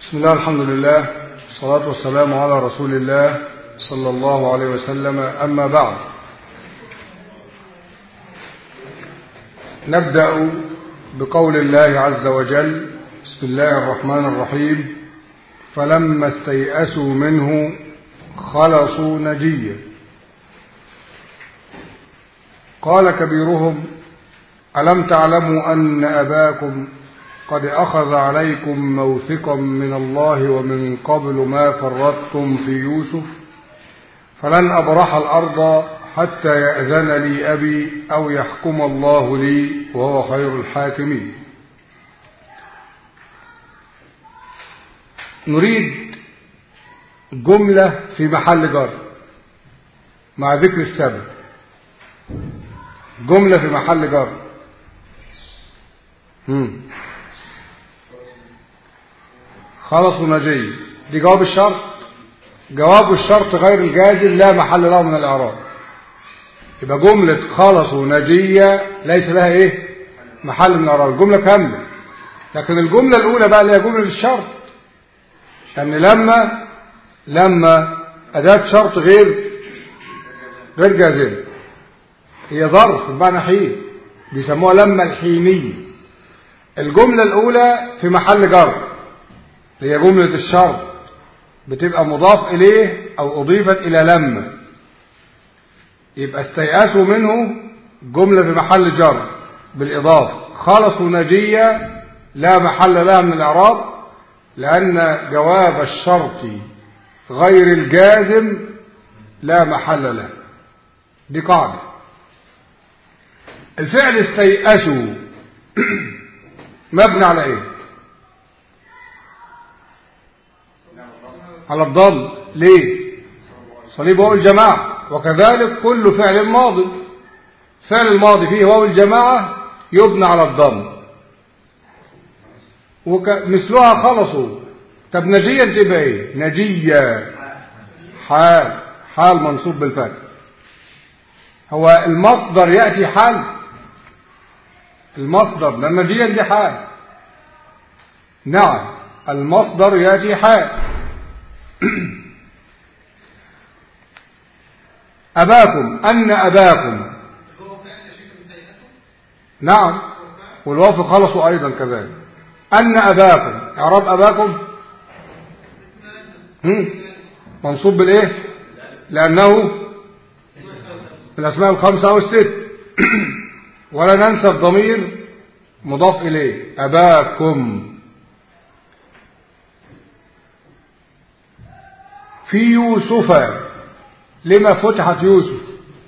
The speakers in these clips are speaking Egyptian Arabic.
بسم الله الحمد لله والصلاة والسلام على رسول الله صلى الله عليه وسلم أما بعد نبدأ بقول الله عز وجل بسم الله الرحمن الرحيم فلما استيأسوا منه خلصوا نجيا قال كبيرهم ألم تعلموا أن أباكم قد أخذ عليكم موثقا من الله ومن قبل ما فرطتم في يوسف فلن أبرح الأرض حتى يأذن لي أبي أو يحكم الله لي وهو خير الحاكمين نريد جملة في محل جر مع ذكر السبب جملة في محل جر خلص ونجي دي جواب الشرط جواب الشرط غير الجازم لا محل له من الإعراب يبقى جملة خلص ونجية ليس لها ايه محل من الإعراب الجملة كاملة لكن الجملة الأولى بقى اللي هي جملة الشرط أن لما لما أداة شرط غير غير جازمة هي ظرف بمعنى حين بيسموها لما الحينية الجملة الأولى في محل جر هي جملة الشرط بتبقى مضاف إليه أو أضيفت إلى لما يبقى استيأسوا منه جملة في محل جر بالإضافة خلصوا نجية لا محل لها من الإعراب لأن جواب الشرط غير الجازم لا محل له دي قاعدة الفعل استيأسوا مبني على ايه على الضم ليه صليب واو الجماعة وكذلك كل فعل ماضي فعل الماضي فيه واو الجماعة يبنى على الضم ومثلها خلصوا طب نجيا تبقى ايه نجيا حال حال منصوب بالفتح هو المصدر يأتي حال المصدر لما نجيا دي حال نعم المصدر يأتي حال أباكم أن أباكم نعم والواو خلصوا أيضا كذلك أن أباكم إعراب أباكم منصوب بالإيه لأنه من الأسماء الخمسة أو الست ولا ننسى الضمير مضاف إليه أباكم في يوسف لما فتحت يوسف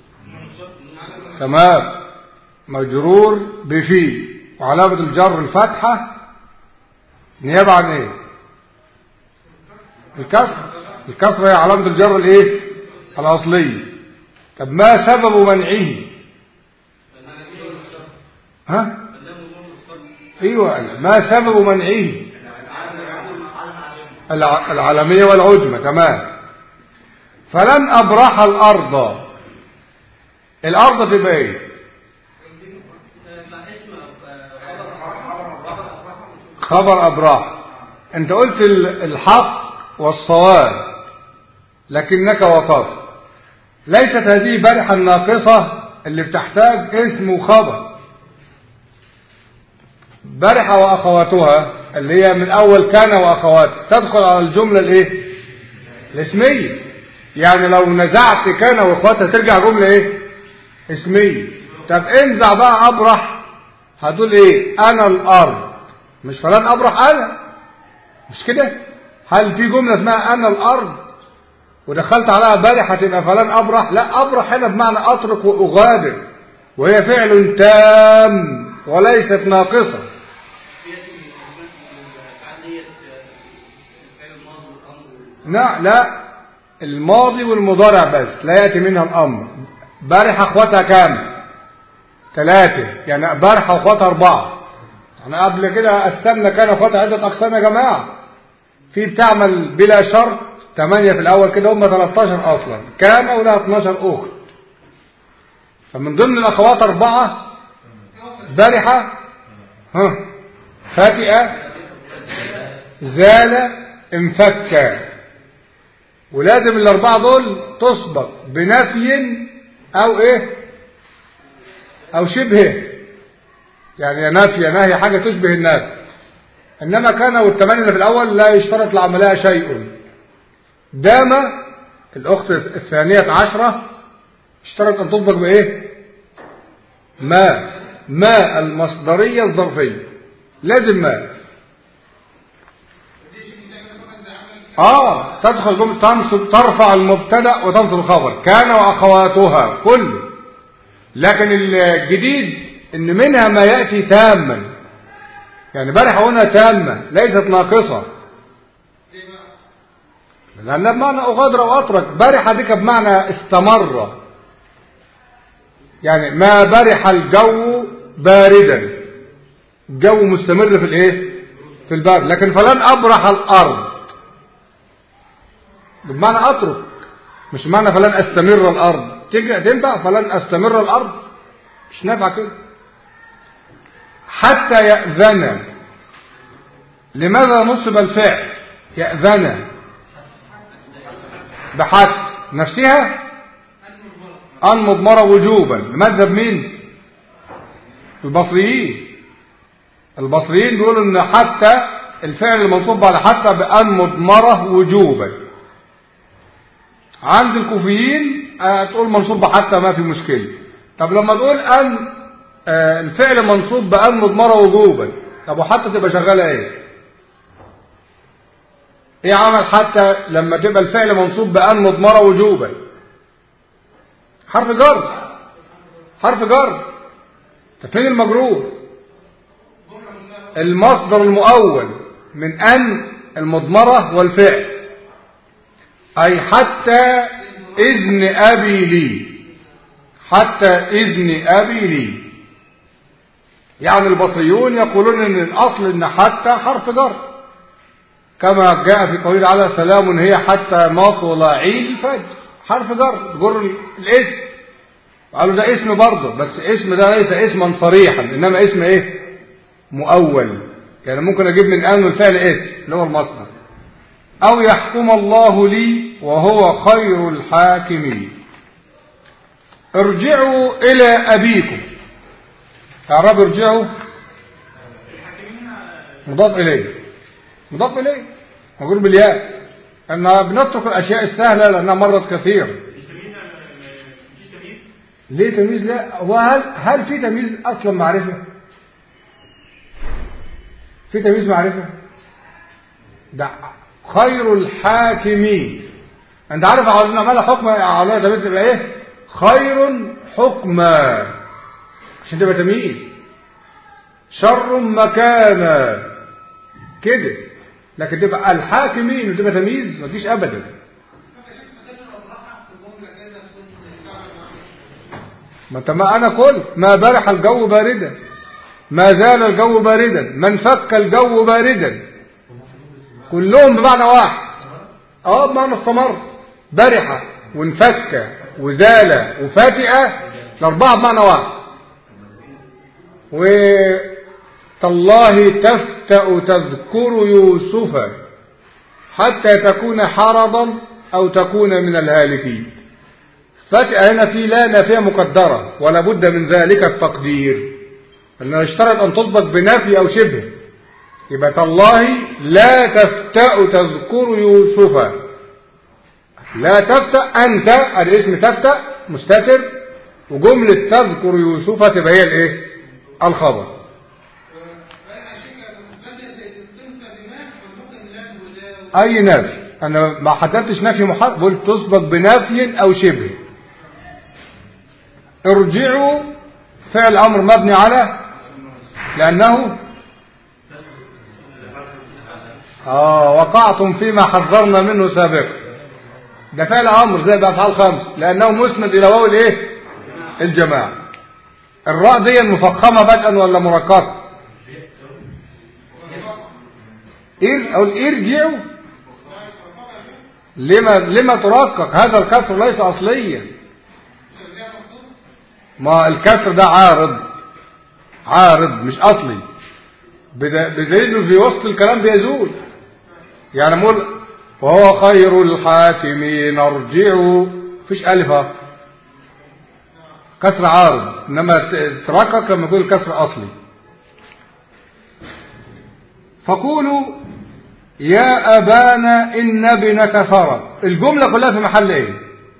تمام مجرور بفي وعلامة الجر الفتحة نيابة عن ايه الكسر الكسر هي علامة الجر الايه الاصلية طب ما سبب منعه ها ايوه ما سبب منعه العالمية والعجمة تمام فلن أبرح الأرض الأرض تبقى ايه خبر أبراح انت قلت الحق والصواب لكنك وقفت ليست هذه برحة الناقصة اللي بتحتاج اسم وخبر برحة وأخواتها اللي هي من أول كان وأخوات تدخل على الجملة الايه الاسمية يعني لو نزعت كان وأخواتها ترجع جملة ايه اسمية طب انزع بقى أبرح هتقول ايه أنا الأرض مش فلان أبرح أنا مش كده هل في جملة اسمها أنا الأرض ودخلت عليها برح هتبقى فلان أبرح لا أبرح هنا بمعنى أترك وأغادر وهي فعل تام وليست ناقصة لا لا الماضي والمضارع بس لا يأتي منها الأمر بارح أخواتها كام ثلاثة يعني بارح أخواتها أربعة يعني قبل كده قسمنا كان أخواتها عدة أقسام يا جماعة في بتعمل بلا شرط ثمانية في الأول كده هم 13 أصلا كان ولها 12 أخت فمن ضمن الأخوات أربعة بارحة ها فاتئة زالة انفك ولازم الأربعة دول تسبق بنفي أو إيه أو شبه يعني نفي نهي حاجة تشبه النفي إنما كان والثمانية في الأول لا يشترط لعملها شيء دام الأخت الثانية عشرة اشترط أن تطبق بإيه ما ما المصدرية الظرفية لازم ما اه تدخل جملة تنصب ترفع المبتدا وتنصب الخبر كان واخواتها كله لكن الجديد ان منها ما ياتي تاما يعني برح هنا تامه ليست ناقصه لان بمعنى اغادر واترك برح ديك بمعنى استمر يعني ما برح الجو باردا الجو مستمر في الايه في الباب لكن فلن ابرح الارض بمعنى اترك مش معنى فلن استمر الارض تنفع فلن استمر الارض مش نافع كده حتى يأذن لماذا نصب الفعل يأذن بحث نفسها المضمرة وجوبا مذهب مين البصريين البصريين بيقولوا ان حتى الفعل المنصوب بعد حتى بأن مضمرة وجوبا عند الكوفيين تقول منصوب بحتى ما في مشكلة طب لما تقول أن الفعل منصوب بأن مضمرة وجوبا طب وحتى تبقى شغالة ايه ايه عمل حتى لما تبقى الفعل منصوب بأن مضمرة وجوبا حرف جر حرف جر فين المجرور المصدر المؤول من أن المضمرة والفعل أي حتى إذن أبي لي حتى إذن أبي لي يعني البصريون يقولون ان الأصل ان حتى حرف جر كما جاء في قوله على سلام هي حتى مطلع الفجر حرف جر جر الاسم قالوا ده اسم برضه بس اسم ده ليس اسما صريحا انما اسم ايه مؤول يعني ممكن اجيب من ان الفعل اسم اللي هو المصدر او يحكم الله لي وهو خير الحاكمين ارجعوا الى ابيكم اعراب ارجعوا مضاف اليه مضاف اليه مقول بالياء ان بنترك الاشياء السهله لانها مرت كثير ليه تمييز لا هو هل هل في تمييز اصلا معرفه في تمييز معرفه ده خير الحاكمين انت عارف عاوزين نعملها حكم على ده تبقى ايه خير حكما عشان تبقى تمييز شر مكانا كده لكن تبقى الحاكمين وتبقى تمييز مفيش ابدا ما انت ما انا قلت ما برح الجو باردا ما زال الجو باردا من فك الجو باردا كلهم بمعنى واحد اه بمعنى استمر برح وانفك وزال وفاتئة الاربعه بمعنى واحد وتالله تفتأ تذكر يوسف حتى تكون حرضا او تكون من الهالكين فاتئة هنا في لا نافية مقدرة ولا بد من ذلك التقدير أنه يشترط أن تطبق بنفي أو شبه يبقى تالله لا تفتأ تذكر يوسف لا تفتأ أنت الاسم تفتأ مستتر وجملة تذكر يوسف تبقى هي الايه الخبر أي نفي أنا ما حددتش نفي محدد قلت تسبق بنفي أو شبه ارجعوا فعل امر مبني على لانه اه وقعتم فيما حذرنا منه سابقا ده فعل امر زي بافعال خمس لانه مسند الى واو الايه الجماعه الراء دي مفخمه بدءا ولا مرققه إر او ارجعوا لما لما ترقق هذا الكسر ليس اصليا ما الكسر ده عارض عارض مش اصلي بدليل انه في وسط الكلام بيزول يعني مول وهو خير الحاكمين ارجعوا فيش ألف أهو. كسر عارض إنما ترقق لما يكون الكسر أصلي فقولوا يا أبانا إن ابنك سرق الجملة كلها في محل إيه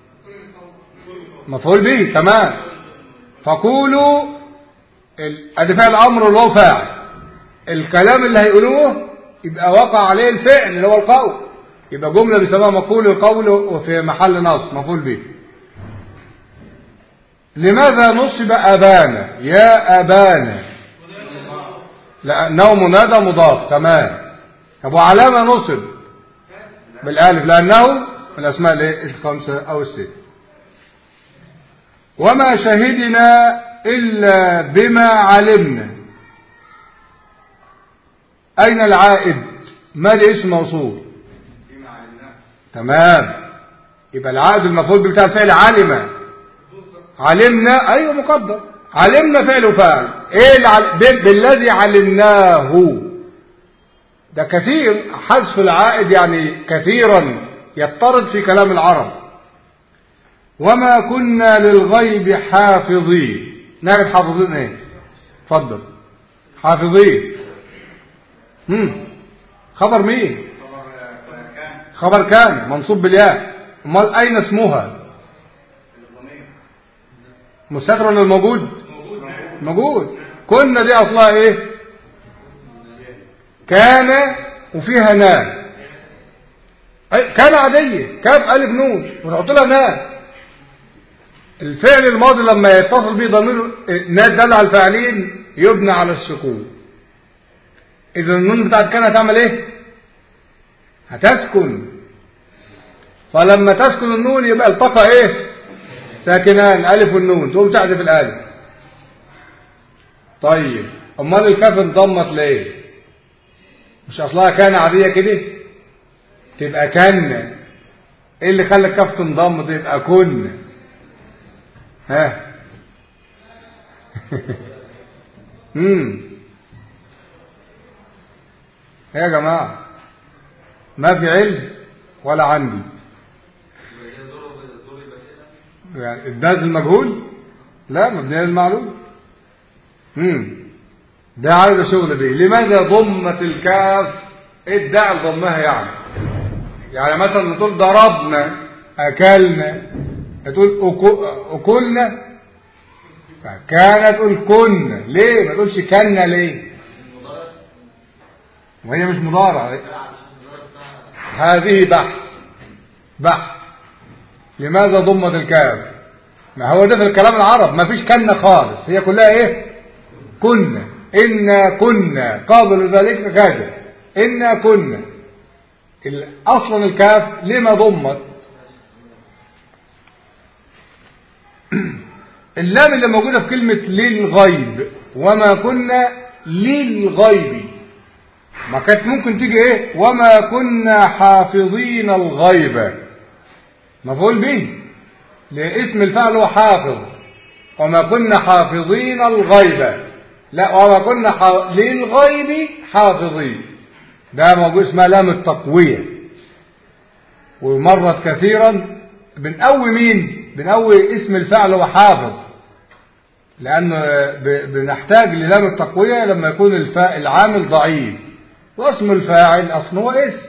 مفعول به تمام فقولوا ال- ادي فعل امر اللي هو فاعل الكلام اللي هيقولوه يبقى وقع عليه الفعل اللي هو القول يبقى جمله بيسموها مقول القول وفي محل نصب مفعول به لماذا نصب ابانا يا ابانا لانه منادى مضاف تمام طب وعلامه نصب بالالف لانه من الاسماء الايه الخمسه او الست وما شهدنا إلا بما علمنا أين العائد ما اسم موصول تمام يبقى العائد المفعول بتاع الفعل علم علمنا أيوه مقدر علمنا فعل وفاعل ايه العل... ب- بالذي علمناه ده كثير حذف العائد يعني كثيرا يضطرد في كلام العرب وما كنا للغيب حافظين نعرف حافظين ايه اتفضل حافظين هم. خبر مين خبر كان منصوب بالياء امال اين اسمها مستتر ولا موجود موجود كنا دي اصلها ايه كان وفيها نا أي- كان عادية كاف ألف نون ونحط لها نا الفعل الماضي لما يتصل به ضمير نا دل على الفاعلين يبنى على السكون إذا النون بتاعت كان هتعمل إيه؟ هتسكن فلما تسكن النون يبقى التقى إيه؟ ساكنان ألف والنون تقوم تحذف الألف طيب أمال الكاف انضمت ليه؟ مش أصلها كان عادية كده؟ تبقى كان ايه اللي خلى الكاف تنضم تبقى كن ها امم ايه يا جماعه ما في علم ولا عندي يعني الدال المجهول لا مبنيه للمعلوم امم ده عايز شغل دي لماذا ضمت الكاف ايه الداعي لضمها يعني يعني مثلا تقول ضربنا اكلنا تقول أكو- اكلنا كانت تقول كنا ليه ما تقولش كنا ليه وهي مش مضارع هذه بحث بحث لماذا ضمت الكاف ما هو ده في الكلام العرب ما فيش كنا خالص هي كلها ايه كنا إنا كنا قابل ذلك كذا إنا كنا ال- أصلا الكاف لما ضمت اللام اللي موجودة في كلمة للغيب وما كنا للغيب ما كانت ممكن تيجي ايه وما كنا حافظين الغيب مفعول به لاسم الفعل هو حافظ وما كنا حافظين الغيب لا وما كنا ح... للغيب حافظين ده موجود اسمها لام التقوية ومرت كثيرا بنقوي مين بنقوي اسم الفعل هو حافظ لأنه ب... بنحتاج للام التقوية لما يكون الفاء العامل ضعيف واسم الفاعل أصلا هو اسم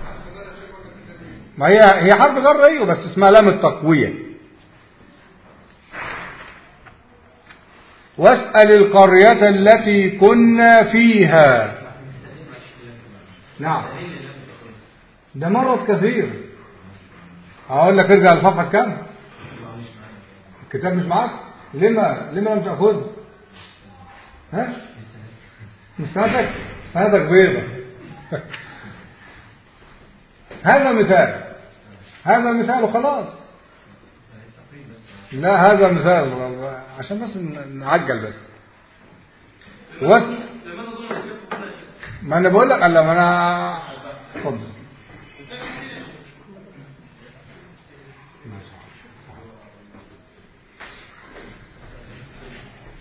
ما هي هي حرف جر ايوه بس اسمها لام التقوية واسأل القرية التي كنا فيها نعم ده مرت كثير هقول لك ارجع لصفحة كام الكتاب مش معاك لما لما لم تأخذ ها مستندك سندك بيضة هذا مثال هذا مثال وخلاص لا هذا مثال عشان بس نعجل بس وس... ما انا بقول لك الا ما انا اتفضل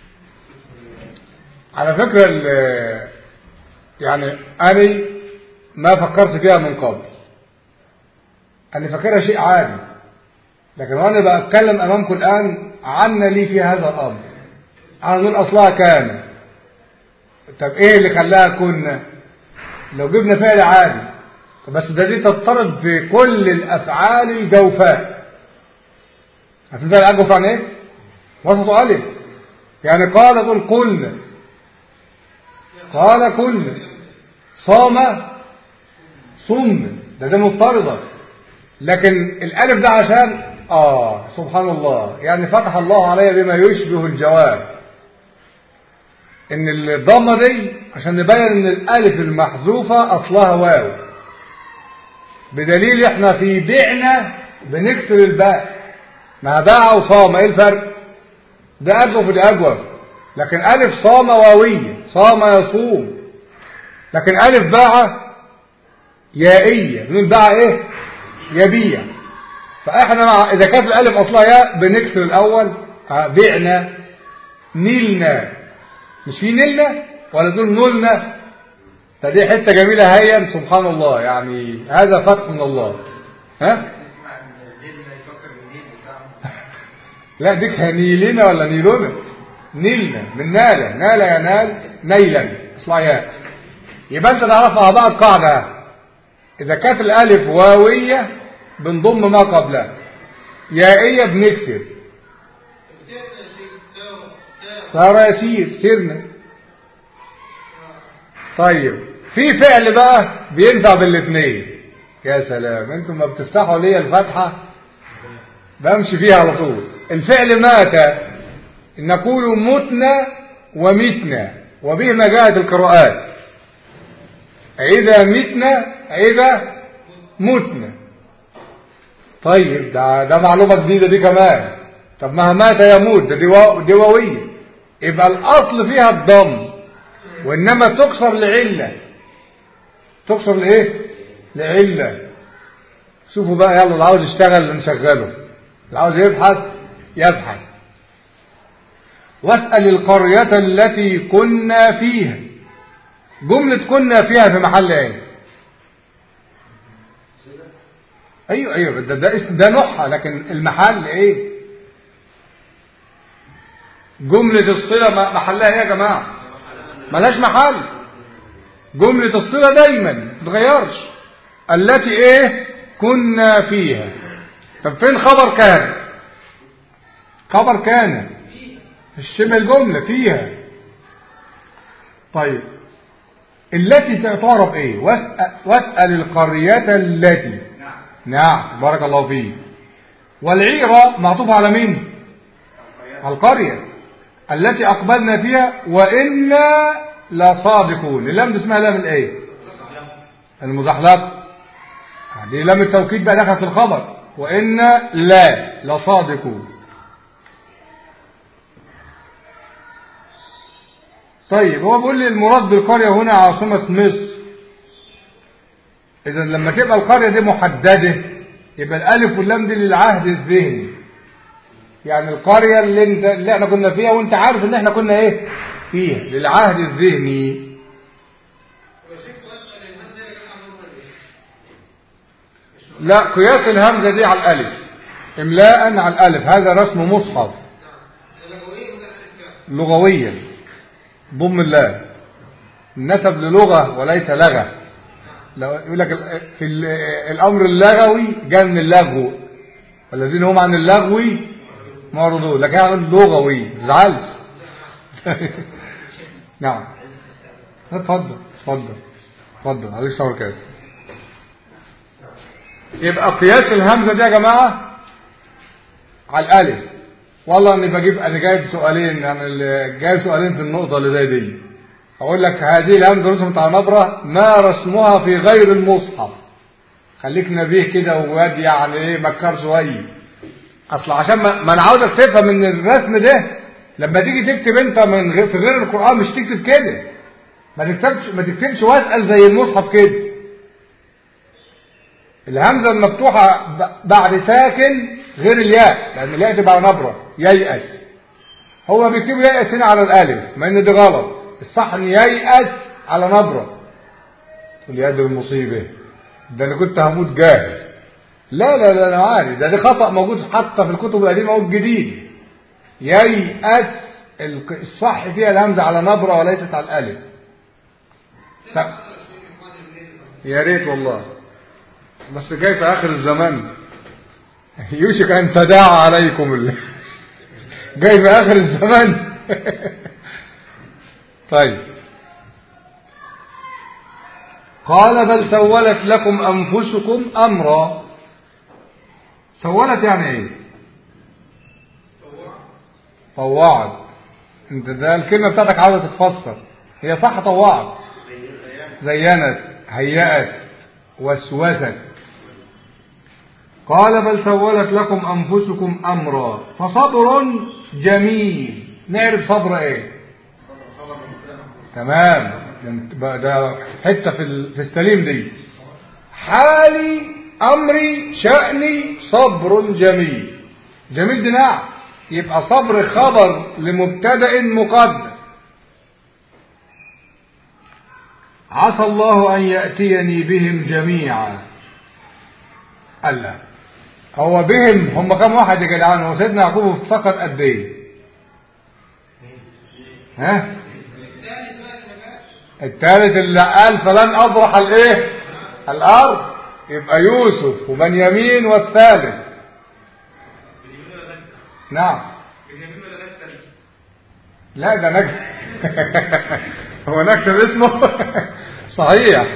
على فكرة ال- يعني أنا ما فكرت فيها من قبل أنا فاكرها شيء عادي لكن وأنا بتكلم أمامكم الآن عنا لي في هذا الأمر أنا نقول أصلها كان طب إيه اللي خلاها كنا لو جبنا فعل عادي بس ده دي تضطرد في كل الأفعال الجوفاء عارفين فعل أجوف عن إيه؟ وسط ألف يعني قال تقول قلنا قال كنا صام صم ده ده مضطردة لكن الألف ده عشان آه سبحان الله يعني فتح الله علي بما يشبه الجواب إن الضمة دي عشان نبين إن الألف المحذوفة أصلها واو بدليل إحنا في بعنا بنكسر الباء ما باع وصام إيه الفرق؟ ده أجوف وده أجوف لكن ألف صام واوية صام يصوم لكن ألف باع يائية من باع إيه؟ يبيع فإحنا مع إذا كانت الألف أصلها ياء بنكسر الأول بعنا نيلنا مش في نيلنا ولا دول نولنا فدي حتة جميلة هيا سبحان الله يعني هذا فتح من الله ها لا ديك نيلنا ولا نيلونا نيلنا من نالة نالة ينال نيلا اصلها ياء يبقى انت تعرف مع بعض قاعدة اذا كانت الالف واوية بنضم ما قبلها يائية بنكسر صار يسير سيرنا طيب في فعل بقى بينفع بالاثنين يا سلام انتم ما بتفتحوا لي الفتحة بمشي فيها على طول الفعل مات نقول متنا ومتنا وبه ما جاءت القراءات إذا متنا إذا متنا طيب ده, ده معلومة جديدة دي كمان طب ما مات يموت ده دواوية يبقى الأصل فيها الضم وإنما تكسر لعلة تكسر لإيه لعلة شوفوا بقى يلا اللي عاوز يشتغل نشغله اللي عاوز يبحث يبحث واسأل القرية التي كنا فيها جملة كنا فيها في محل ايه ايوه ايوه ده ده اسم ده نوعها لكن المحل ايه جملة الصلة محلها ايه يا جماعة ملاش محل جملة الصلة دايما ما تتغيرش التي ايه كنا فيها طب فين خبر كان خبر كان الشبه الجملة فيها طيب التي تعرف ايه واسأل, واسأل القرية التي نعم بارك الله فيه والعيرة معطوفة على مين القرية التي أقبلنا فيها وإنا لصادقون اللام دي اسمها لام الايه المزحلقة دي لام التوكيد بقى دخلت في الخبر وإنا لا لصادقون طيب هو بيقول لي المراد بالقرية هنا عاصمة مصر إذا لما تبقى القرية دي محددة يبقى الألف واللام دي للعهد الذهني يعني القرية اللي, انت اللي احنا كنا فيها وانت عارف ان احنا كنا ايه فيها للعهد الذهني لا قياس الهمزة دي على الألف إملاء على الألف هذا رسم مصحف لغويا ضم الله النسب للغة وليس لغة لو يقول لك في الأمر اللغوي جاء من اللغو والذين هم عن اللغو معرضون لكن عن اللغوي زعلش نعم اتفضل اتفضل اتفضل عليك صور كده يبقى قياس الهمزة دي يا جماعة على الألف والله اني بجيب انا جايب سؤالين يعني جايب سؤالين في النقطة اللي زي دي اقول لك هذه الهمزة رسمت على نبرة ما رسمها في غير المصحف خليك نبيه كده وواد يعني ايه مكار شوية اصل عشان ما, ما انا عاوزك تفهم ان الرسم ده لما تيجي تكتب انت من غير في غير القرآن مش تكتب كده ما تكتبش ما تكتبش واسأل زي المصحف كده الهمزة المفتوحة بعد ساكن غير الياء لأن الياء تبقى نبرة ييأس هو بيكتب ييأس هنا على الألف ما إن دي غلط الصح إن ييأس على نبرة واليد المصيبة ده انا كنت هموت جاهز لا لا لا انا عارف ده ده خطأ موجود حتى في الكتب القديمة والجديد ييأس الصح فيها الهمزة على نبرة وليست على الألف طب يا ريت والله بس جاي في آخر الزمان يوشك أن تداعى عليكم الله جاي في آخر الزمان طيب قال بل سولت لكم أنفسكم أمرا سولت يعني ايه طوعت انت ده الكلمة بتاعتك عاوزة تتفسر هي صح طوعت زينت هيأت وسوست قال بل سولت لكم أنفسكم أمرا فصبر جميل نعرف صبر ايه تمام ده حتة في في السليم دي حالي أمري شأني صبر جميل جميل دي نعم يبقى صبر خبر لمبتدا مقدم عسى الله أن يأتيني بهم جميعا ألا هو بهم هم كم واحد يا جدعان هو سيدنا يعقوب افتقد قد ايه ها الثالث اللي قال فلن أبرح الايه الأرض يبقى يوسف وبنيامين والثالث نعم لا ده نكتب هو نكتب اسمه صحيح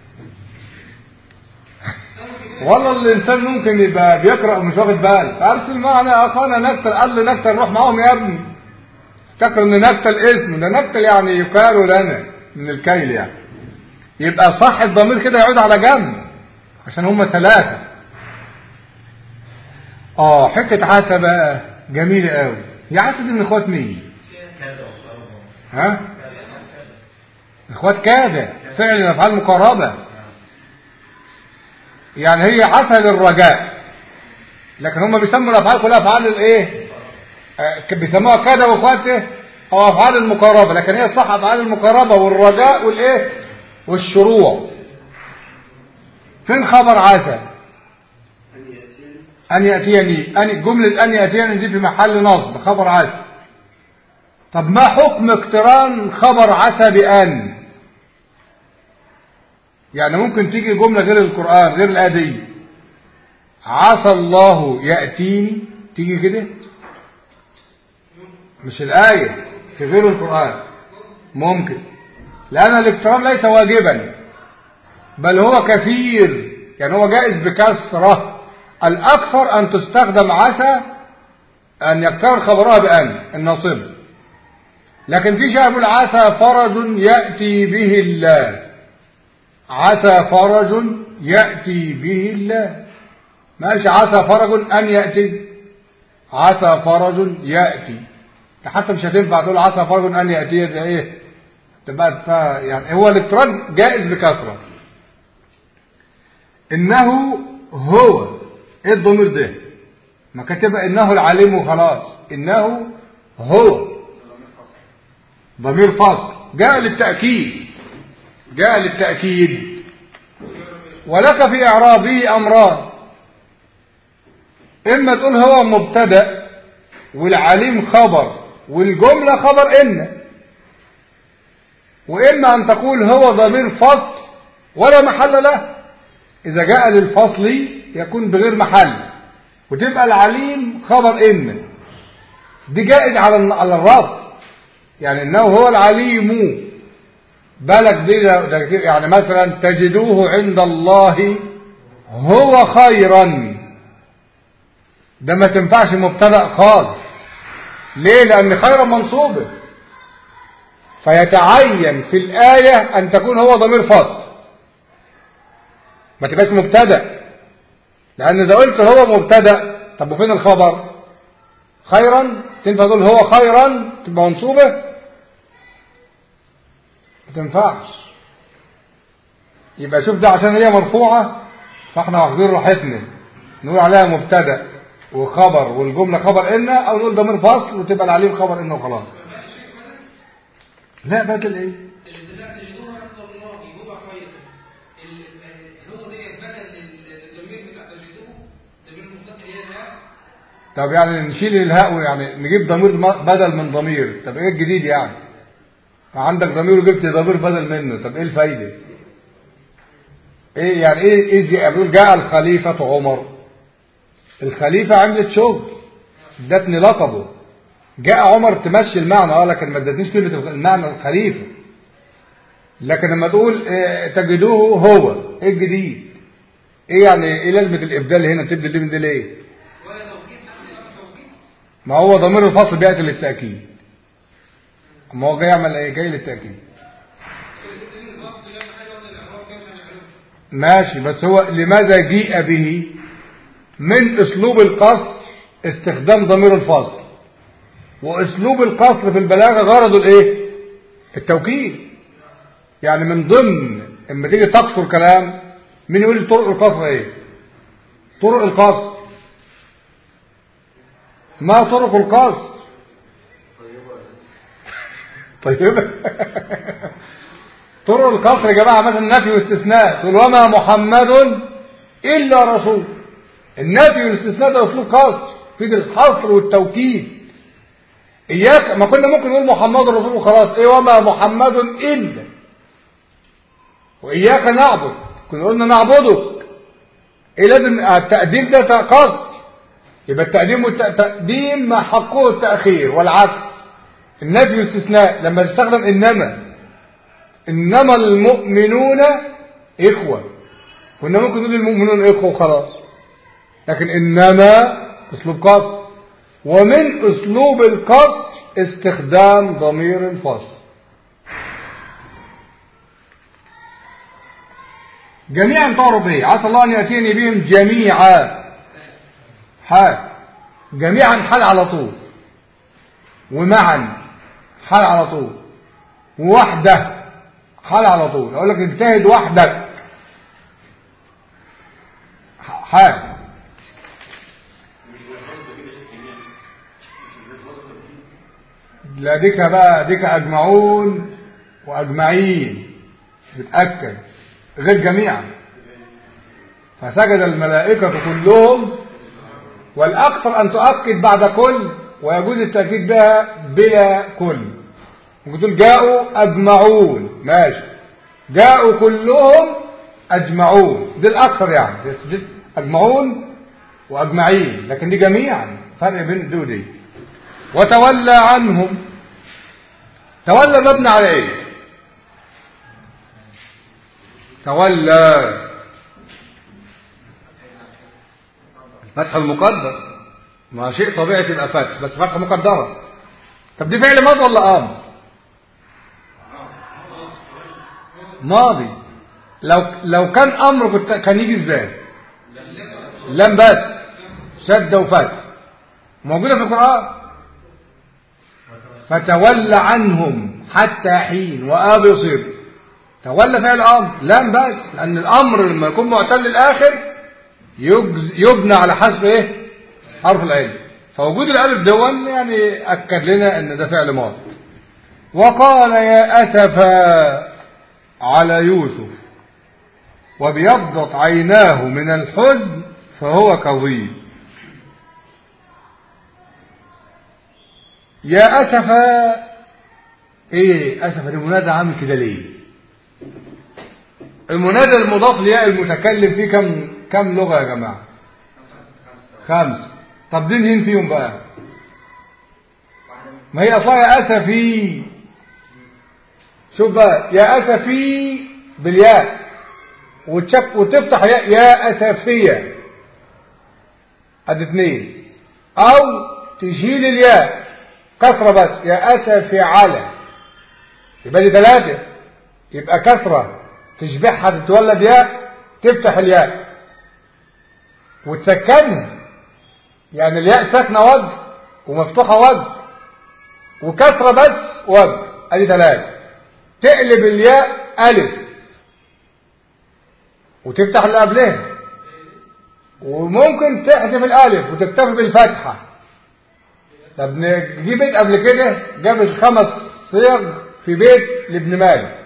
والله الانسان ممكن يبقى بيقرا ومش واخد بال فارسل معنا اخانا نكتل قال لي نكتل روح معاهم يا ابني افتكر ان نكتل اسم ده نكتل يعني يقال لنا من الكيل يعني يبقى صح الضمير كده يعود على جنب عشان هم ثلاثه اه حته عسى بقى جميله قوي هي عسى دي من اخوات مين ها اخوات كاد فعل افعال مقاربه يعني هي عسى للرجاء لكن هم بيسموا الافعال كلها افعال الايه آه بيسموها كاد واخواته او افعال المقاربه لكن هي صح افعال المقاربه والرجاء والايه والشروع فين خبر عسى أن يأتيني أن جملة أن يأتيني دي في محل نصب خبر عسى طب ما حكم اقتران خبر عسى بأن يعني ممكن تيجي جملة غير القرآن غير الآية دي عسى الله يأتيني تيجي كده مش الآية في غير القرآن ممكن لأن الاقتران ليس واجبا بل هو كثير يعني هو جائز بكثرة الأكثر أن تستخدم عسى أن يقترن خبرها بأن الناصب لكن في شيء يقول عسى فرج يأتي به الله عسى فرج يأتي به الله ما قالش عسى فرج أن يأتي عسى فرج يأتي حتى مش هتنفع تقول عسى فرج أن يأتي ده إيه تبقى يعني هو الاقتران جائز بكثرة إنه هو ايه الضمير ده ما كتبها انه العليم وخلاص انه هو ضمير فصل جاء للتأكيد جاء للتأكيد ولك في إعرابه أمران إما تقول هو مبتدأ والعليم خبر والجملة خبر إن وإما أن تقول هو ضمير فصل ولا محل له إذا جاء للفصل يكون بغير محل وتبقى العليم خبر إن دي جائز على على الرب يعني إنه هو العليم بالك دي يعني مثلا تجدوه عند الله هو خيرا ده ما تنفعش مبتدا خالص ليه لأن خيرا منصوبه فيتعين في الآية أن تكون هو ضمير فصل ما تبقاش مبتدا لأن إذا قلت هو مبتدا طب وفين الخبر خيرا تنفع تقول هو خيرا تبقى منصوبة ما تنفعش يبقى شوف ده عشان هي مرفوعة فاحنا واخدين راحتنا نقول عليها مبتدا وخبر والجملة خبر إن أو نقول ضمير فصل وتبقى العليم خبر إن وخلاص لا بدل إيه طب يعني نشيل الهاء يعني نجيب ضمير بدل من ضمير طب ايه الجديد يعني عندك ضمير وجبت ضمير بدل منه طب ايه الفايدة ايه يعني ايه ايه بيقول جاء الخليفة عمر الخليفة عملت شغل ادتني لقبه جاء عمر تمشي المعنى اه لكن ما ادتنيش كلمة المعنى الخليفة لكن لما تقول إيه تجدوه هو ايه الجديد ايه يعني ايه لازمة الابدال هنا تبدل دي من دي ليه ما هو ضمير الفصل بيأتي للتأكيد ما هو جاي يعمل ايه جاي للتأكيد ماشي بس هو لماذا جيء به من اسلوب القصر استخدام ضمير الفصل واسلوب القصر في البلاغه غرضه الايه التوكيد يعني من ضمن اما تيجي تقصر كلام مين يقول لي طرق القصر ايه طرق القصر ما طرق القصر طيب طرق القصر يا جماعة مثلا نفي واستثناء تقول وما محمد إلا رسول النفي والاستثناء ده أسلوب قصر في الحصر والتوكيد إياك ما كنا ممكن نقول محمد رسول وخلاص إيه وما محمد إلا وإياك نعبد كنا قلنا نعبدك إيه لازم التقديم ده قصر يبقى التقديم والتقديم ما حقه التأخير والعكس النفي والاستثناء لما تستخدم إنما إنما المؤمنون إخوة كنا ممكن نقول المؤمنون إخوة وخلاص لكن إنما أسلوب قصر ومن أسلوب القصر استخدام ضمير الفصل جميعا تعرف به عسى الله أن يأتيني بهم جميعا حال جميعا حال على طول ومعا حال على طول ووحده حال على طول اقول لك اجتهد وحدك حال لا ديك بقى ديك اجمعون واجمعين بتاكد غير جميعا فسجد الملائكه كلهم والاكثر ان تؤكد بعد كل ويجوز التاكيد بها بلا كل ممكن تقول جاءوا اجمعون ماشي جاءوا كلهم اجمعون دي الاكثر يعني اجمعون واجمعين لكن دي جميعا فرق بين دي ودي وتولى عنهم تولى مبني على ايه تولى فتح المقدر ما شيء طبيعي تبقى فتح بس فتح مقدرة طب دي فعل ماضي ولا امر ماضي لو لو كان امر كنت كان يجي ازاي لم بس شد وفتح موجوده في القران فتولى عنهم حتى حين وابصر تولى فعل امر لم بس لان الامر لما يكون معتل الاخر يبنى على حسب ايه حرف العلم فوجود الالف دون يعني اكد لنا ان ده فعل ماضي وقال يا اسفا على يوسف وبيضت عيناه من الحزن فهو كظيم يا أسفا ايه أسفا المنادى عامل كده ليه المنادى المضاف لياء المتكلم فيه كم كم لغة يا جماعة خمس طب دي مين فيهم بقى ما هي أصلا يا أسفي شوف بقى يا أسفي بالياء وتشك وتفتح يا, يا أسفية ادي اثنين أو تشيل الياء كسرة بس يا أسفي على يبقى دي ثلاثة يبقى كسرة تشبعها تتولد ياء تفتح الياء وتسكنها يعني الياء ساكنة وجه ومفتوحة وجه وكسرة بس وجه ادي ثلاثة تقلب الياء ألف وتفتح اللي قبلها وممكن تحذف الألف وتكتفي بالفتحة طب جه بيت قبل كده جاب الخمس صيغ في بيت لابن مالك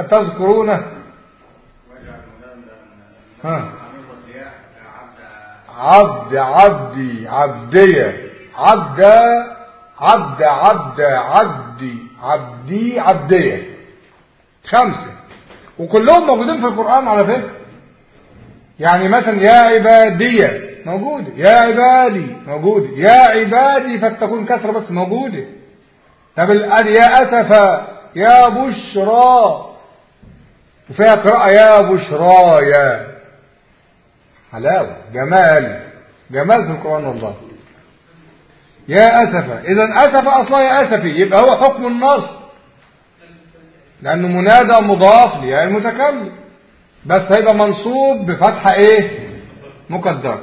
تذكرونه ها عبد عبدي عبدية عبد عبد عبد عبدي عبدي عبدية خمسة وكلهم موجودين في القرآن على فكرة يعني مثلا يا عبادية موجودة يا عبادي موجودة يا عبادي فتكون كسرة بس موجودة طب الآن يا أسفا يا بشرى وفيها قراءة يا بشرى يا حلاوة جمال جمال في القرآن والله يا أسفا إذا أسف أصلا يا أسفي يبقى هو حكم النص لأنه منادى مضاف ليا المتكلم بس هيبقى منصوب بفتحة إيه مقدرة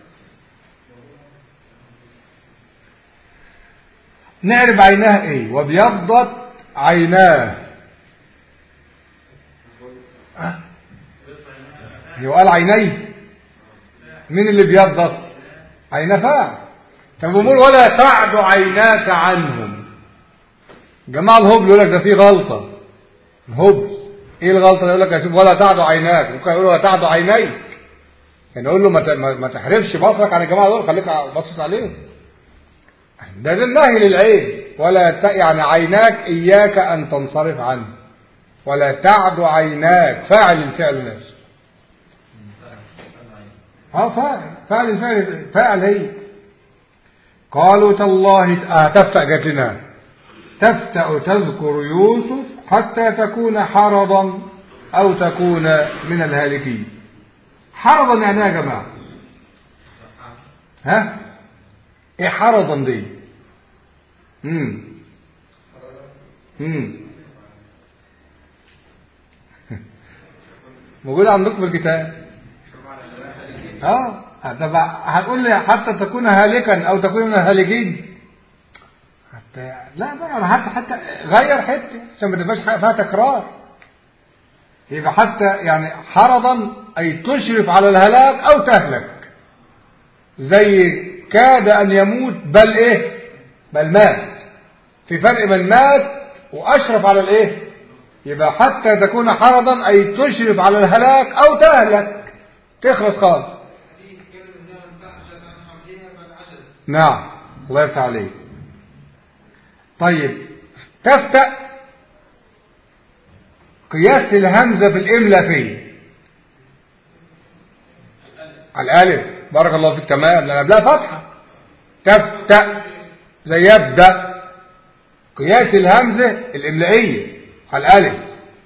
نعرف عيناه إيه وبيضت عيناه هو قال عينيه مين اللي بيضت عين فاعل طب بيقول ولا تعد عيناك عنهم جماعة الهبل يقول لك ده في غلطة الهبل ايه الغلطة يقول لك يا ولا تعد عيناك ممكن يقول ولا تعد عينيك يعني يقول له ما ما تحرفش بصرك عن الجماعة دول خليك باصص عليهم ده ده النهي للعين ولا ت... يعني عيناك إياك أن تنصرف عنه ولا تعد عيناك فاعل الفعل نفسه اه فاعل فاعل الفعل فاعل هي قالوا تالله آه تفتأ جات لنا تفتأ تذكر يوسف حتى تكون حرضا أو تكون من الهالكين حرضا يعني يا جماعة ها ايه حرضا دي امم امم موجود عندكم في الكتاب اه طب هتقول لي حتى تكون هالكا او تكون من الهالكين حتى لا بقى حتى حتى غير حته عشان ما تبقاش فيها تكرار يبقى حتى يعني حرضا اي تشرف على الهلاك او تهلك زي كاد ان يموت بل ايه بل مات في فرق بين مات واشرف على الايه يبقى حتى تكون حرضا اي تشرف على الهلاك او تهلك تخلص خالص نعم الله يفتح عليك طيب تفتأ قياس الهمزة في الإملة فين على الألف بارك الله فيك تمام لأن قبلها فتحة تفتأ زي يبدأ قياس الهمزة الإملائية على الألف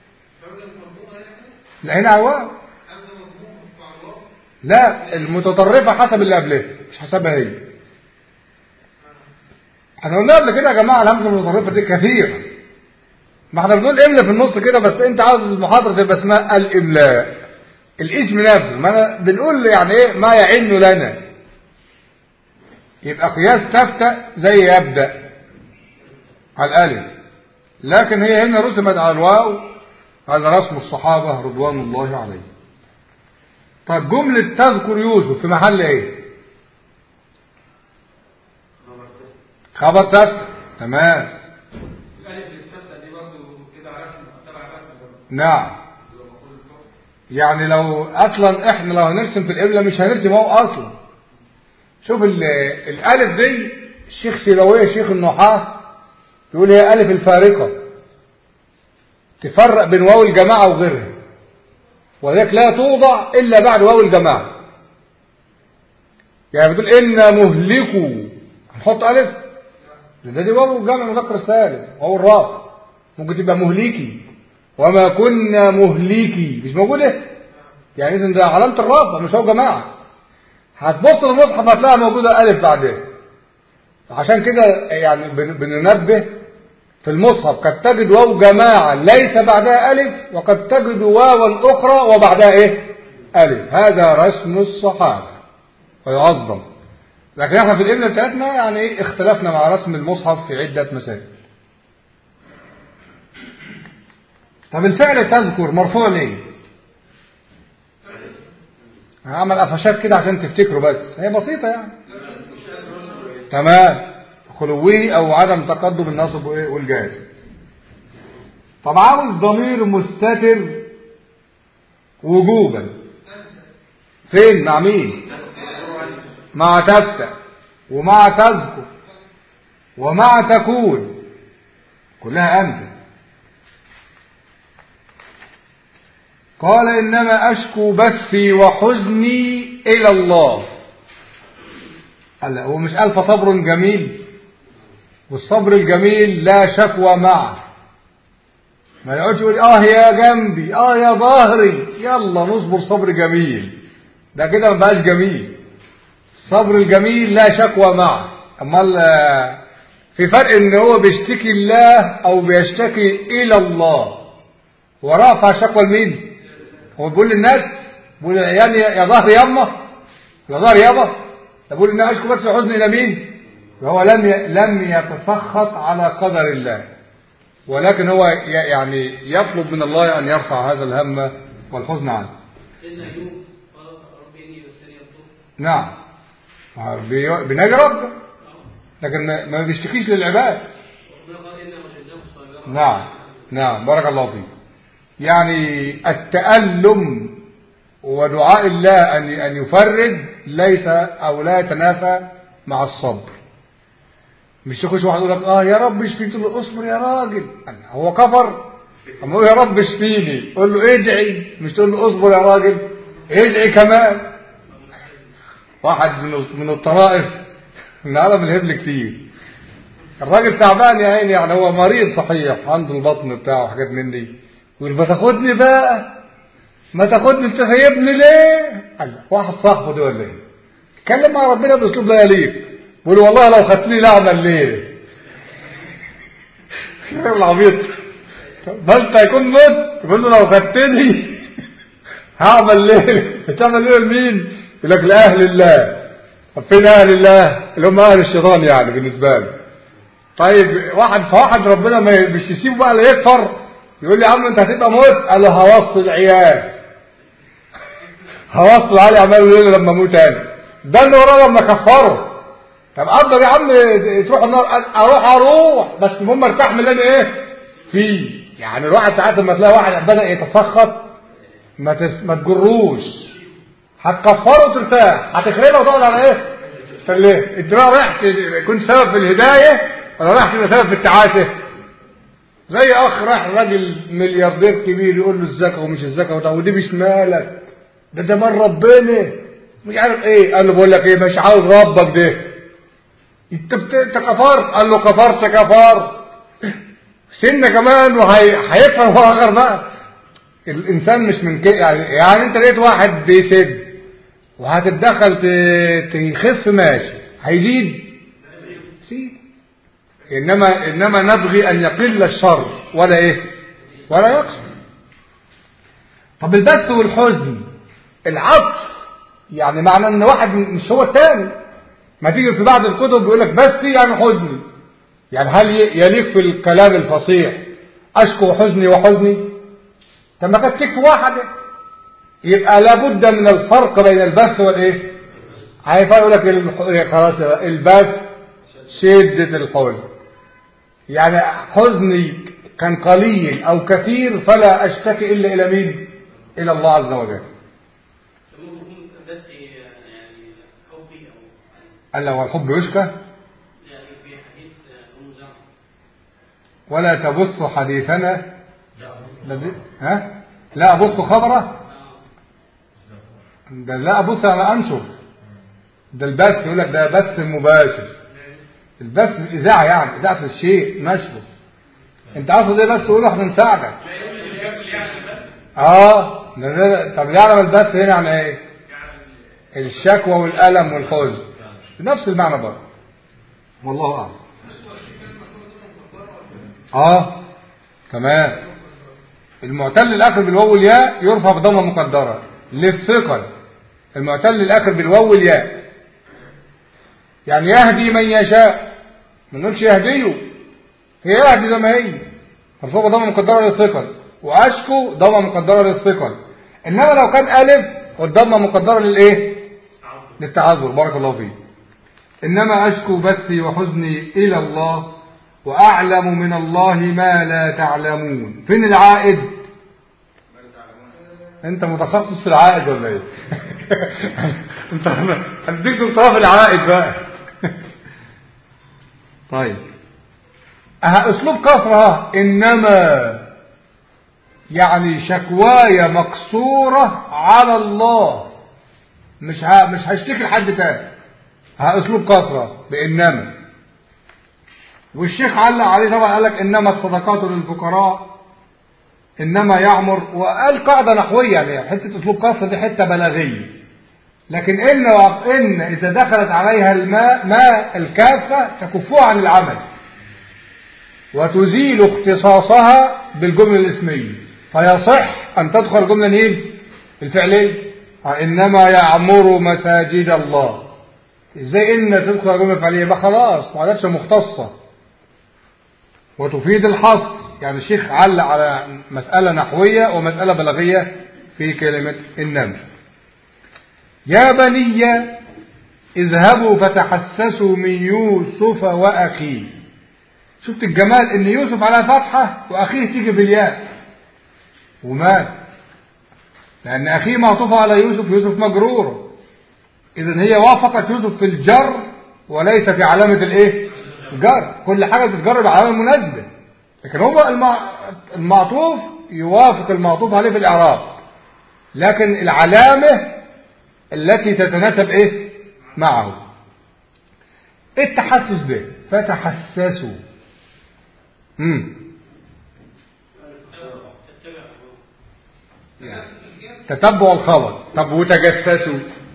لا هنا عوام لا المتطرفة حسب اللي قبلها مش حسبها هي احنا قلنا قبل كده يا جماعه الهمزه المتطرفه دي كثيره ما احنا بنقول املا في النص كده بس انت عاوز المحاضره تبقى اسمها الاملاء الاسم نفسه ما أنا بنقول يعني ايه ما يعن لنا يبقى قياس تفتأ زي يبدأ على الالف لكن هي هنا رسمت على الواو هذا رسم الصحابة رضوان الله عليهم طيب جملة تذكر يوسف في محل ايه خبر تفتح تمام نعم يعني لو اصلا احنا لو هنرسم في القبلة مش هنرسم هو اصلا شوف الالف دي الشيخ سيبويه شيخ النحاة يقول هي الف الفارقة تفرق بين واو الجماعة وغيرها وذلك لا توضع الا بعد واو الجماعة يعني بتقول ان مهلكوا هنحط الف ده دي واو جمع مذكر سالم واو الراس ممكن تبقى مهلكي وما كنا مهلكي مش موجوده يعني اذا ده علامه الرفع مش هو جماعه هتبص للمصحف هتلاقيها موجوده الف بعدها عشان كده يعني بننبه في المصحف قد تجد واو جماعة ليس بعدها ألف وقد تجد واوا أخرى وبعدها إيه ألف هذا رسم الصحابة ويعظم لكن احنا في الابن بتاعتنا يعني اختلفنا مع رسم المصحف في عدة مسائل طب الفعل تذكر مرفوع ليه هعمل قفشات كده عشان تفتكروا بس هي بسيطة يعني تمام خلوي او عدم تقدم النصب والجاز طب عاوز ضمير مستتر وجوبا فين مع مين مع تفتح ومع تذكر ومع تكون كلها أنت قال إنما أشكو بثي وحزني إلى الله قال هو مش قال فصبر جميل والصبر الجميل لا شكوى معه ما يقعدش يقول اه يا جنبي اه يا ظهري يلا نصبر صبر جميل ده كده ما بقاش جميل الصبر الجميل لا شكوى معه امال في فرق ان هو بيشتكي الله او بيشتكي الى الله ورافع شكوى لمين هو بيقول للناس بيقول يعني يا ظهر يما يا ظهر يابا بيقول ان اشكو بس حزن الى مين وهو لم لم يتسخط على قدر الله ولكن هو يعني يطلب من الله ان يرفع هذا الهم والحزن عنه نعم بنجي ربه لكن ما بيشتكيش للعباد نعم نعم بارك الله فيك يعني التألم ودعاء الله أن أن يفرج ليس أو لا يتنافى مع الصبر مش تخش واحد يقول لك اه يا رب اشفيني تقول له اصبر يا راجل هو كفر اما يقول يا رب اشفيني قول له ادعي مش تقول له اصبر يا راجل ادعي كمان واحد من من الطرائف النهارده بنهب كتير الراجل تعبان يا عيني يعني هو مريض صحيح عنده البطن بتاعه وحاجات من دي يقول ما تاخدني بقى ما تاخدني انت سايبني ليه؟ قال واحد صاحبه ده ولا ايه؟ اتكلم مع ربنا باسلوب لا يليق بيقول والله لو خدتني لعمل ليه؟ العبيط ما انت هيكون مت تقول له لو خدتني هعمل ليه؟ هتعمل ليه لمين؟ يقول لك لاهل الله طب فين اهل الله؟ اللي هم اهل الشيطان يعني بالنسبه له طيب واحد فواحد ربنا ما مش يسيبه بقى لا يكفر يقول لي يا عم انت هتبقى موت قال له هوصل العيال هوصل علي عمال ليله لما اموت انا ده اللي وراه لما كفره طب افضل يا عم تروح النار اروح اروح بس المهم ارتاح من اللي انا ايه فيه يعني الواحد ساعات لما تلاقي واحد بدا يتسخط ما تس... ما تجروش هتكفره وترتاح هتخربها وتقعد على ايه فليه انت بقى رايح يكون سبب في الهدايه ولا رايح تبقى سبب في التعاسه زي اخ راح راجل ملياردير كبير يقول له الزكاه ومش الزكاه ودي مش مالك ده ده من ربنا مش عارف ايه قال له بقول لك ايه مش عاوز ربك ده انت انت كفرت قال له كفرت كفرت سنه كمان وهيفهم هو اخر بقى الانسان مش من كده يعني, يعني انت لقيت واحد بيسد وهتتدخل تخف ماشي هيزيد سيد انما انما نبغي ان يقل الشر ولا ايه ولا يقصر طب البث والحزن العطف يعني معنى ان واحد مش هو الثاني ما تيجي في بعض الكتب بيقول لك بثي يعني حزني يعني هل يليق في الكلام الفصيح اشكو حزني وحزني طب ما كانت تكفي واحده يبقى لابد من الفرق بين البث والايه هيفرق يقول لك خلاص البث شدة الحزن يعني حزني كان قليل او كثير فلا اشتكي الا الى مين الى الله عز وجل قال له الحب يشكى ولا تبث حديثنا ها لا أبث خبره ده لا أبث أنا أنشر ده البث يقول لك ده بث مباشر البث إذاعة يعني إذاعة الشيء نشره أنت عارف ايه بس قول احنا نساعدك اه طب يعلم البث هنا يعني ايه الشكوى والألم والحزن بنفس المعنى برضه والله أعلم اه تمام المعتل الآخر بالواو والياء يرفع بضمة مقدرة للثقل المعتل الآخر بالواو والياء يعني يهدي من يشاء ما نقولش يهديه هي يهدي زي ما هي مرفوع بضمة مقدرة للثقل وأشكو ضمة مقدرة للثقل إنما لو كان ألف والضمة مقدرة للإيه؟ للتعذر بارك الله فيك إنما أشكو بثي وحزني إلى الله وأعلم من الله ما لا تعلمون فين العائد انت متخصص في العائد ولا ايه انت هديك دكتوراه في العائد بقى طيب اه اسلوب كثرة انما يعني شكواية مقصورة على الله مش ها مش هشتكي لحد تاني ها اسلوب كثرة بانما والشيخ علق عليه طبعا قال لك انما الصدقات للفقراء انما يعمر وقال قاعدة نحوية يعني حتة اسلوب كثرة دي حتة بلاغية لكن ان ان اذا دخلت عليها الماء ماء الكافة تكفوها عن العمل وتزيل اختصاصها بالجملة الاسمية فيصح أن تدخل جملة نيم الفعلية إنما يعمر مساجد الله إزاي إن تدخل جملة فعلية يبقى خلاص ما عادتش مختصة وتفيد الحصر يعني الشيخ علق على مسألة نحوية ومسألة بلاغية في كلمة إنما يا بني اذهبوا فتحسسوا من يوسف وأخيه شفت الجمال ان يوسف على فتحة واخيه تيجي بالياء ومال لان اخيه معطوف على يوسف يوسف مجرور اذا هي وافقت يوسف في الجر وليس في علامة الايه الجر كل حاجة تتجر بعلامة مناسبة لكن هو المعطوف يوافق المعطوف عليه في الاعراب لكن العلامة التي تتناسب ايه معه التحسس به فتحسسوا امم تتبع الخبر طب وتجسسوا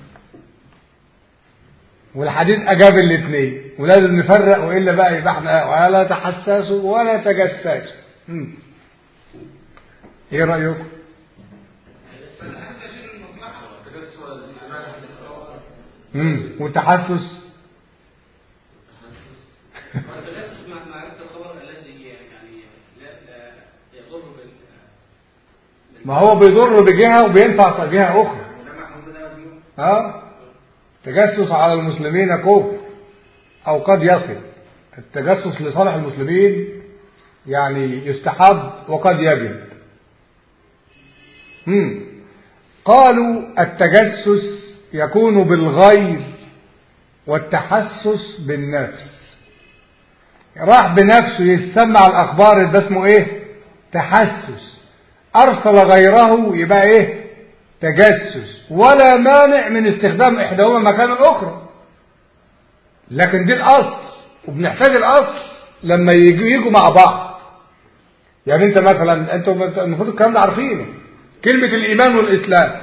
والحديث اجاب الاثنين ولازم نفرق والا بقى يبقى احنا ولا تحسسوا ولا تجسسوا امم ايه رايكم امم والتحسس ما هو بيضر بجهة وبينفع جهة أخرى ها تجسس على المسلمين كفر أو قد يصل التجسس لصالح المسلمين يعني يستحب وقد يجب مم. قالوا التجسس يكون بالغير والتحسس بالنفس راح بنفسه يسمع الأخبار ده اسمه ايه تحسس أرسل غيره يبقى إيه تجسس ولا مانع من استخدام إحداهما مكان الأخرى لكن دي الأصل وبنحتاج الأصل لما يجوا يجوا مع بعض يعني أنت مثلا أنتم المفروض الكلام ده عارفينه كلمة الإيمان والإسلام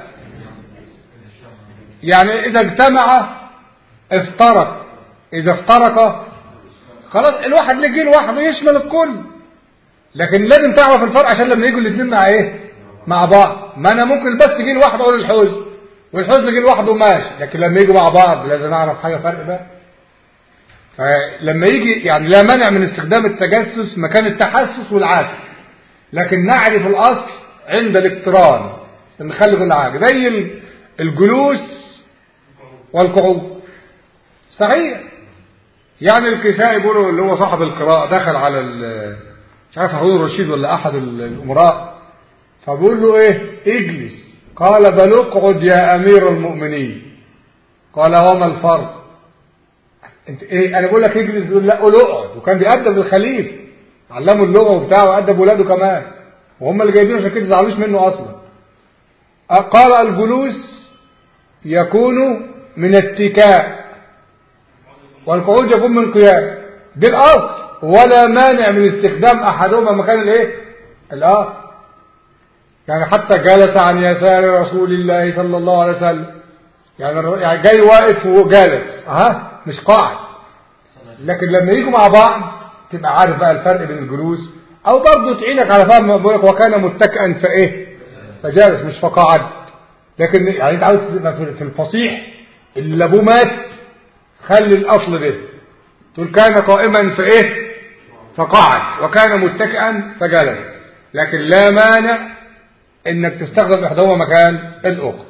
يعني إذا اجتمع افترق إذا افترق خلاص الواحد اللي جه لوحده يشمل الكل لكن لازم تعرف الفرق عشان لما يجوا الاثنين مع ايه مع بعض ما انا ممكن بس يجي لوحده اقول الحزن والحزن يجي لوحده ماشي لكن لما يجوا مع بعض لازم اعرف حاجه فرق ده فلما يجي يعني لا مانع من استخدام التجسس مكان التحسس والعكس لكن نعرف الاصل عند الاقتران نخلي كل حاجه زي الجلوس والقعود صحيح يعني الكسائي بيقولوا اللي هو صاحب القراءة دخل على مش عارف هارون الرشيد ولا أحد الأمراء فبيقول له إيه اجلس قال بل اقعد يا أمير المؤمنين قال وما الفرق انت ايه انا بقول لك اجلس بيقول لا قول اقعد وكان بيأدب الخليفه علمه اللغه وبتاع وأدب ولاده كمان وهم اللي جايبينه عشان كده زعلوش منه اصلا قال الجلوس يكون من اتكاء والقعود يكون من قيام دي الاصل ولا مانع من استخدام احدهما مكان الايه الاخر يعني حتى جلس عن يسار رسول الله صلى الله عليه وسلم يعني يعني جاي واقف وجالس ها مش قاعد لكن لما يجوا مع بعض تبقى عارف بقى الفرق بين الجلوس او برضه تعينك على فهم بقول لك وكان متكئا فايه فجالس مش فقعد لكن يعني انت عاوز في الفصيح اللي ابوه مات خلي الاصل ده تقول كان قائما فايه فقعد وكان متكئا فجلس لكن لا مانع انك تستخدم احدهما مكان الاخر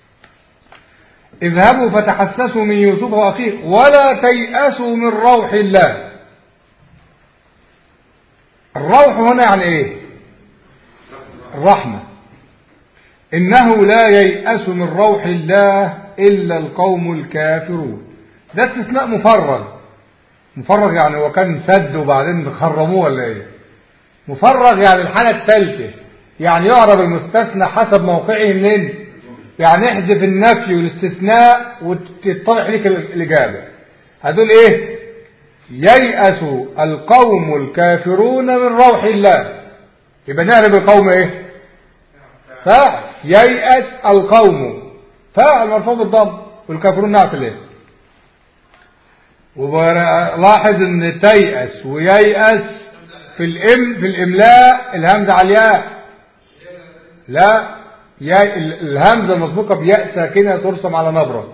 اذهبوا فتحسسوا من يوسف واخيه ولا تيأسوا من روح الله الروح هنا يعني ايه الرحمة إنه لا ييأس من روح الله إلا القوم الكافرون ده استثناء مفرغ مفرغ يعني هو كان سد وبعدين خرموه ولا ايه مفرغ يعني الحالة الثالثة يعني يعرب المستثنى حسب موقعه منين يعني احذف النفي والاستثناء وتتضح لك الإجابة هدول ايه ييأس القوم الكافرون من روح الله يبقى نعرف القوم ايه فاعل ييأس القوم فاعل مرفوع بالضم والكافرون نعت الايه ولاحظ ان تيأس وييأس في الام في الاملاء الهمزه على الياء لا يا الهمزه المسبوقه بياء ساكنه ترسم على نبره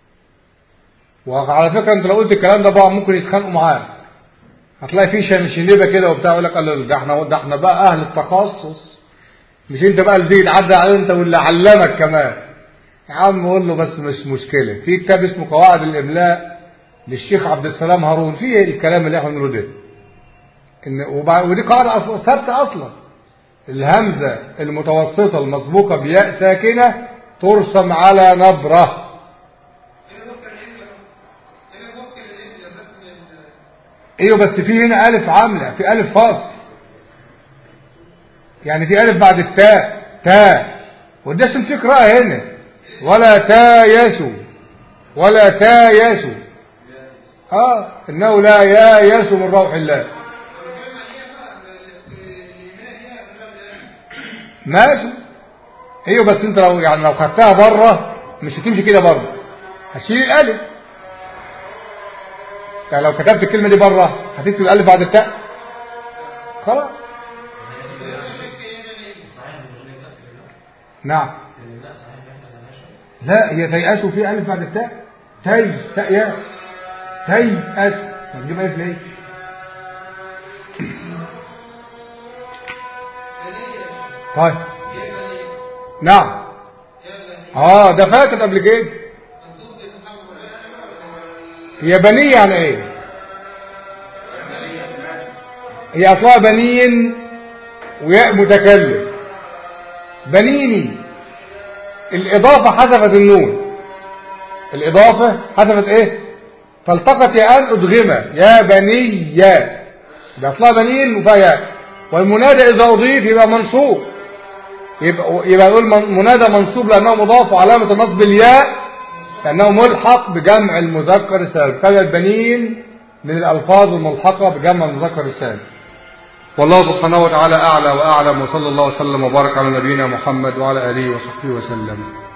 وعلى فكره انت لو قلت الكلام ده بقى ممكن يتخانقوا معاك هتلاقي في شنيبه كده وبتاع يقول لك قال ده احنا ده احنا بقى اهل التخصص مش انت بقى اللي تيجي تعدي عليه انت واللي علمك كمان يا عم قول له بس مش مشكله في كتاب اسمه قواعد الاملاء للشيخ عبد السلام هارون في الكلام اللي احنا بنقوله ده ان ودي قاعده اصلا ثابته اصلا الهمزه المتوسطه المسبوقه بياء ساكنه ترسم على نبره ايوه بس في هنا الف عامله في الف فاصل يعني في الف بعد التاء تاء وده اسم في قراءه هنا ولا تايسوا ولا تايسوا اه انه لا يايس من روح الله ماشي ايوه بس انت لو يعني لو خدتها بره مش هتمشي كده برضه هشيل الالف يعني لو كتبت الكلمه دي بره هتكتب الالف بعد التاء خلاص نعم لا هي تيأس في ألف بعد التاء تي تاء يا تيأس هتجيب ألف ليه طيب نعم اه ده فاتت قبل كده هي بنية يعني ايه هي اصلها بنين وياء متكلم بنيني الاضافة حذفت النون الاضافة حذفت ايه فالتقت ياءان ادغمة يا بني يا ده اصلها بنين وفيها ياء والمنادى اذا اضيف يبقى منصوب يبقى يبقى يقول منادى منصوب لانه مضاف وعلامة النصب الياء لأنه ملحق بجمع المذكر السالم كان البنين من الألفاظ الملحقة بجمع المذكر السالم والله سبحانه وتعالى أعلى وأعلم وصلى الله وسلم وبارك على نبينا محمد وعلى آله وصحبه وسلم